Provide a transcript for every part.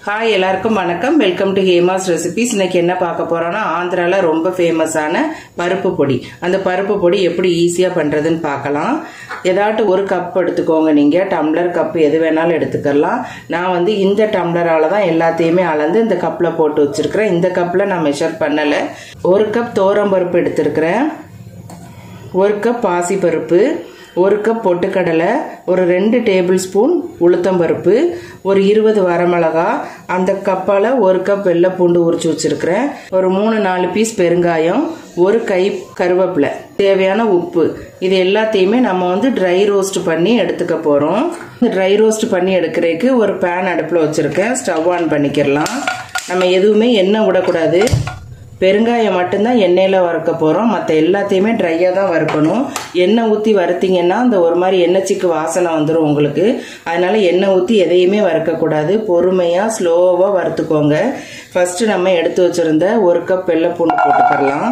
hi எல்லாருக்கும் வணக்கம் welcome to Hema's recipes இன்னைக்கு என்ன பார்க்க போறோம்னா ஆந்திரால ரொம்ப ஃபேமஸான பருப்பு பொடி அந்த பருப்பு பொடி எப்படி ஈஸியா பண்றதுன்னு பார்க்கலாம் ஏதாட்டும் ஒரு கப் எடுத்துக்கோங்க நீங்க டம்ளர் கப் எது வேணாலும் எடுத்துக்கலாம் நான் வந்து இந்த டம்ளரால தான் எல்லாத்தையுமே அளந்து இந்த கப்ல போட்டு வச்சிருக்கிறேன் இந்த கப்ல நான் மெஷர் பண்ணல ஒரு கப் தோரம் பருப்பு எடுத்திருக்கிறேன் ஒரு கப் பாசிப்பருப்பு ஒரு கப் பொட்டுக்கடலை ஒரு ரெண்டு டேபிள் ஸ்பூன் உளுத்தம்பருப்பு ஒரு இருபது வரமிளகா அந்த கப்பால் ஒரு கப் வெள்ளை பூண்டு உரிச்சு வச்சிருக்கிறேன் ஒரு மூணு நாலு பீஸ் பெருங்காயம் ஒரு கை கருவேப்பிலை தேவையான உப்பு இது எல்லாத்தையுமே நம்ம வந்து ட்ரை ரோஸ்ட் பண்ணி எடுத்துக்க போகிறோம் ட்ரை ரோஸ்ட் பண்ணி எடுக்கிறதுக்கு ஒரு பேன் அடுப்பில் வச்சுருக்கேன் ஸ்டவ் ஆன் பண்ணிக்கிறலாம் நம்ம எதுவுமே எண்ணெய் விடக்கூடாது பெருங்காயம் மட்டும்தான் எண்ணெயில் வறுக்க போகிறோம் மற்ற எல்லாத்தையுமே ட்ரையாக தான் வறுக்கணும் எண்ணெய் ஊற்றி வறுத்தீங்கன்னா அந்த ஒரு மாதிரி எண்ணெய் சிக்கு வாசனை வந்துடும் உங்களுக்கு அதனால எண்ணெய் ஊற்றி எதையுமே வறுக்கக்கூடாது பொறுமையாக ஸ்லோவாக வறுத்துக்கோங்க ஃபஸ்ட்டு நம்ம எடுத்து வச்சுருந்த ஒரு கப் வெள்ளை பூண்டு போட்டுக்கரலாம்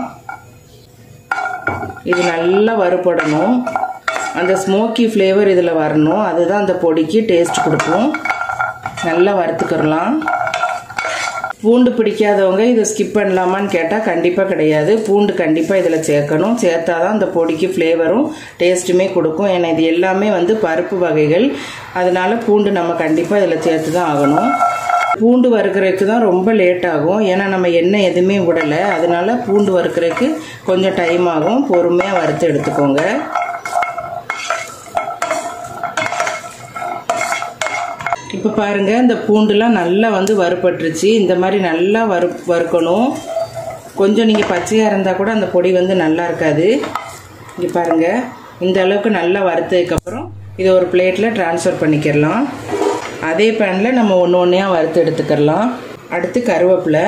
இது நல்லா வறுபடணும் அந்த ஸ்மோக்கி ஃப்ளேவர் இதில் வரணும் அதுதான் அந்த பொடிக்கு டேஸ்ட் கொடுக்கும் நல்லா வறுத்துக்கிறலாம் பூண்டு பிடிக்காதவங்க இதை ஸ்கிப் பண்ணலாமான்னு கேட்டால் கண்டிப்பாக கிடையாது பூண்டு கண்டிப்பாக இதில் சேர்க்கணும் சேர்த்தா தான் அந்த பொடிக்கு ஃப்ளேவரும் டேஸ்ட்டுமே கொடுக்கும் ஏன்னா இது எல்லாமே வந்து பருப்பு வகைகள் அதனால பூண்டு நம்ம கண்டிப்பாக இதில் சேர்த்து தான் ஆகணும் பூண்டு வறுக்கிறதுக்கு தான் ரொம்ப லேட் ஆகும் ஏன்னா நம்ம எண்ணெய் எதுவுமே விடலை அதனால பூண்டு வறுக்கிறதுக்கு கொஞ்சம் டைம் ஆகும் பொறுமையாக வறுத்து எடுத்துக்கோங்க இப்போ பாருங்க இந்த பூண்டுலாம் நல்லா வந்து வறுபட்டுருச்சு இந்த மாதிரி நல்லா வறு வறுக்கணும் கொஞ்சம் நீங்கள் பச்சையாக இருந்தால் கூட அந்த பொடி வந்து நல்லா இருக்காது இங்கே பாருங்க இந்த அளவுக்கு நல்லா வறுத்ததுக்கப்புறம் இதை ஒரு பிளேட்டில் ட்ரான்ஸ்ஃபர் பண்ணிக்கிறலாம் அதே பேனில் நம்ம ஒன்று ஒன்றையாக வறுத்து எடுத்துக்கிறலாம் அடுத்து கருவேப்பிலை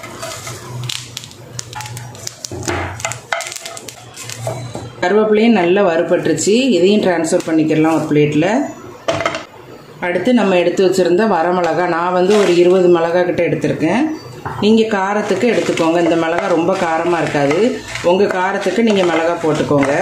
கருவேப்பிலையும் நல்லா வறுபட்டுருச்சு இதையும் ட்ரான்ஸ்ஃபர் பண்ணிக்கிறலாம் ஒரு பிளேட்டில் அடுத்து நம்ம எடுத்து வச்சுருந்த வரமிளகா நான் வந்து ஒரு இருபது மிளகா கிட்ட எடுத்திருக்கேன் நீங்கள் காரத்துக்கு எடுத்துக்கோங்க இந்த மிளகா ரொம்ப காரமாக இருக்காது உங்கள் காரத்துக்கு நீங்கள் மிளகா போட்டுக்கோங்க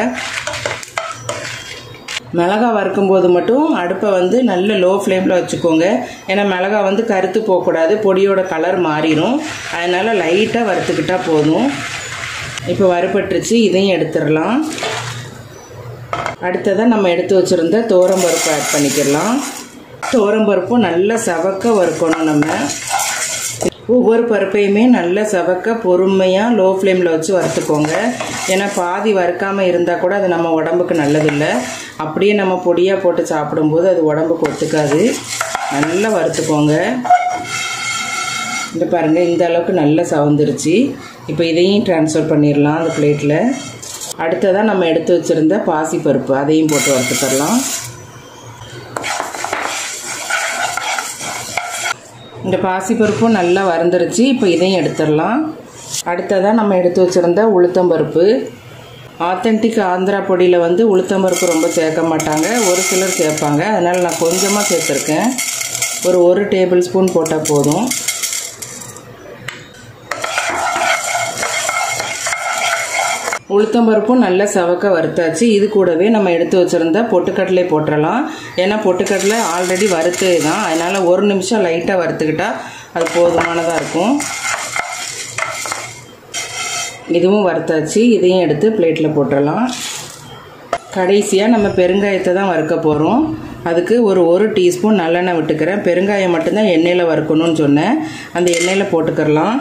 மிளகா வறுக்கும்போது மட்டும் அடுப்பை வந்து நல்ல லோ ஃப்ளேமில் வச்சுக்கோங்க ஏன்னா மிளகா வந்து கருத்து போகக்கூடாது பொடியோட கலர் மாறிடும் அதனால் லைட்டாக வறுத்துக்கிட்டால் போதும் இப்போ வறுபட்டுருச்சு இதையும் எடுத்துடலாம் அடுத்ததாக நம்ம எடுத்து வச்சுருந்த தோரம்பருப்பு ஆட் பண்ணிக்கிடலாம் பருப்பும் நல்லா சவக்க வறுக்கணும் நம்ம ஒவ்வொரு பருப்பையுமே நல்லா சவக்க பொறுமையாக லோ ஃப்ளேமில் வச்சு வறுத்துக்கோங்க ஏன்னா பாதி வறுக்காமல் இருந்தால் கூட அது நம்ம உடம்புக்கு நல்லதில்லை அப்படியே நம்ம பொடியாக போட்டு சாப்பிடும்போது அது உடம்புக்கு ஒத்துக்காது நல்லா வறுத்துக்கோங்க இந்த பாருங்கள் இந்த அளவுக்கு நல்லா சவந்துருச்சு இப்போ இதையும் ட்ரான்ஸ்ஃபர் பண்ணிடலாம் அந்த பிளேட்டில் அடுத்ததாக நம்ம எடுத்து வச்சுருந்த பாசிப்பருப்பு அதையும் போட்டு வறுத்துக்கலாம் இந்த பாசிப்பருப்பும் நல்லா வறந்துருச்சு இப்போ இதையும் எடுத்துடலாம் அடுத்ததாக நம்ம எடுத்து வச்சுருந்த உளுத்தம்பருப்பு ஆத்தென்டிக் ஆந்திரா பொடியில் வந்து உளுத்தம்பருப்பு ரொம்ப சேர்க்க மாட்டாங்க ஒரு சிலர் சேர்ப்பாங்க அதனால் நான் கொஞ்சமாக சேர்த்துருக்கேன் ஒரு ஒரு டேபிள் ஸ்பூன் போட்டால் போதும் உளுத்தம்பருப்பும் நல்லா சவக்க வறுத்தாச்சு இது கூடவே நம்ம எடுத்து வச்சுருந்த பொட்டுக்கடலை போட்டுடலாம் ஏன்னா பொட்டுக்கடலை ஆல்ரெடி வறுத்து தான் அதனால் ஒரு நிமிஷம் லைட்டாக வறுத்துக்கிட்டால் அது போதுமானதாக இருக்கும் இதுவும் வறுத்தாச்சு இதையும் எடுத்து பிளேட்டில் போட்டுடலாம் கடைசியாக நம்ம பெருங்காயத்தை தான் வறுக்க போகிறோம் அதுக்கு ஒரு ஒரு டீஸ்பூன் நல்லெண்ணெய் விட்டுக்கிறேன் பெருங்காயம் மட்டும்தான் எண்ணெயில் வறுக்கணும்னு சொன்னேன் அந்த எண்ணெயில் போட்டுக்கிறலாம்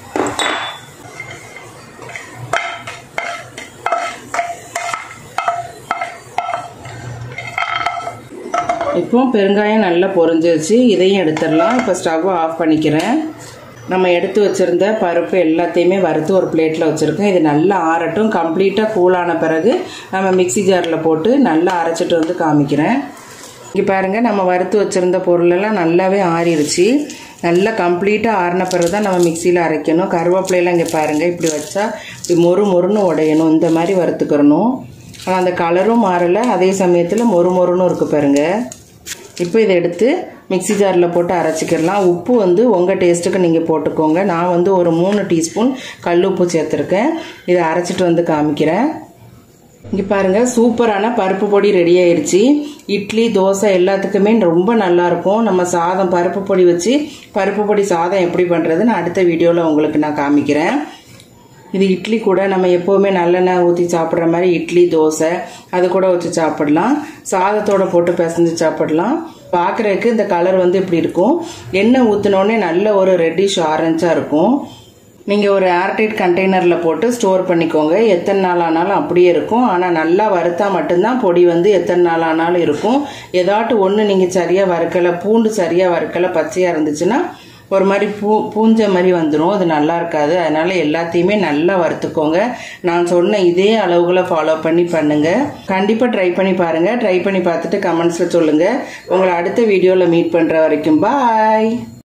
இப்போ பெருங்காயம் நல்லா பொரிஞ்சிருச்சு இதையும் எடுத்துடலாம் இப்போ ஸ்டவ்வை ஆஃப் பண்ணிக்கிறேன் நம்ம எடுத்து வச்சுருந்த பருப்பு எல்லாத்தையுமே வறுத்து ஒரு பிளேட்டில் வச்சுருக்கேன் இது நல்லா ஆறட்டும் கம்ப்ளீட்டாக கூலான பிறகு நம்ம மிக்சி ஜாரில் போட்டு நல்லா அரைச்சிட்டு வந்து காமிக்கிறேன் இங்கே பாருங்கள் நம்ம வறுத்து வச்சுருந்த பொருளெல்லாம் நல்லாவே ஆறிடுச்சு நல்லா கம்ப்ளீட்டாக ஆறின பிறகு தான் நம்ம மிக்சியில் அரைக்கணும் கருவேப்பிலையெல்லாம் இங்கே பாருங்கள் இப்படி வச்சா இப்படி மொறு மொறுன்னு உடையணும் இந்த மாதிரி வறுத்துக்கிறணும் ஆனால் அந்த கலரும் மாறலை அதே சமயத்தில் மொறு மொறுன்னு இருக்குது பாருங்கள் இப்போ இதை எடுத்து மிக்சி ஜாரில் போட்டு அரைச்சிக்கிடலாம் உப்பு வந்து உங்கள் டேஸ்ட்டுக்கு நீங்கள் போட்டுக்கோங்க நான் வந்து ஒரு மூணு டீஸ்பூன் கல் உப்பு சேர்த்துருக்கேன் இதை அரைச்சிட்டு வந்து காமிக்கிறேன் இங்கே பாருங்க சூப்பரான பருப்பு பொடி ரெடி ஆயிடுச்சு இட்லி தோசை எல்லாத்துக்குமே ரொம்ப நல்லா இருக்கும் நம்ம சாதம் பருப்பு பொடி வச்சு பருப்பு பொடி சாதம் எப்படி பண்ணுறதுன்னு அடுத்த வீடியோவில் உங்களுக்கு நான் காமிக்கிறேன் இது இட்லி கூட நம்ம எப்போவுமே நல்லெண்ணெய் ஊற்றி சாப்பிட்ற மாதிரி இட்லி தோசை அது கூட வச்சு சாப்பிடலாம் சாதத்தோட போட்டு பிசைஞ்சு சாப்பிடலாம் பார்க்குறதுக்கு இந்த கலர் வந்து இப்படி இருக்கும் எண்ணெய் ஊற்றினோடனே நல்ல ஒரு ரெட்டிஷ் ஆரஞ்சாக இருக்கும் நீங்கள் ஒரு ஏர்டைட் கண்டெய்னரில் போட்டு ஸ்டோர் பண்ணிக்கோங்க எத்தனை நாள் ஆனாலும் அப்படியே இருக்கும் ஆனால் நல்லா வறுத்தா மட்டும்தான் பொடி வந்து எத்தனை நாள் ஆனாலும் இருக்கும் ஏதாட்டு ஒன்று நீங்கள் சரியாக வறுக்கலை பூண்டு சரியாக வறுக்கலை பச்சையாக இருந்துச்சுன்னா ஒரு மாதிரி பூ பூஞ்ச மாதிரி வந்துடும் அது நல்லா இருக்காது அதனால எல்லாத்தையுமே நல்லா வறுத்துக்கோங்க நான் சொன்ன இதே அளவுகளை ஃபாலோ பண்ணி பண்ணுங்க கண்டிப்பாக ட்ரை பண்ணி பாருங்க ட்ரை பண்ணி பார்த்துட்டு கமெண்ட்ஸில் சொல்லுங்க உங்களை அடுத்த வீடியோவில் மீட் பண்ணுற வரைக்கும் பாய்